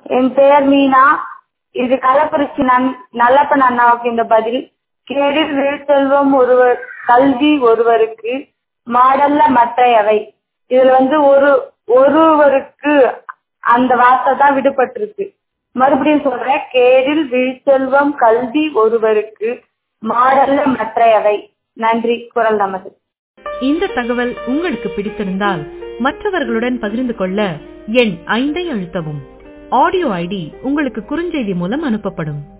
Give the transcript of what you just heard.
என் பெயர் மீனா இது கள்ளக்குறிச்சி நன் நல்லப்பன் அண்ணாவுக்கு இந்த பதில் கேடில் விழுச்செல்வம் ஒருவர் கல்வி ஒருவருக்கு மாடல்ல மற்றையவை இதுல வந்து ஒரு ஒருவருக்கு அந்த வார்த்தை தான் விடுபட்டிருக்கு மறுபடியும் சொல்றேன் கேடில் விழுச்செல்வம் கல்வி ஒருவருக்கு மாடல்ல மற்றையவை நன்றி குரல் நமது இந்த தகவல் உங்களுக்கு பிடித்திருந்தால் மற்றவர்களுடன் பகிர்ந்து கொள்ள எண் ஐந்தை அழுத்தவும் ஆடியோ ஐடி உங்களுக்கு குறுஞ்செய்தி மூலம் அனுப்பப்படும்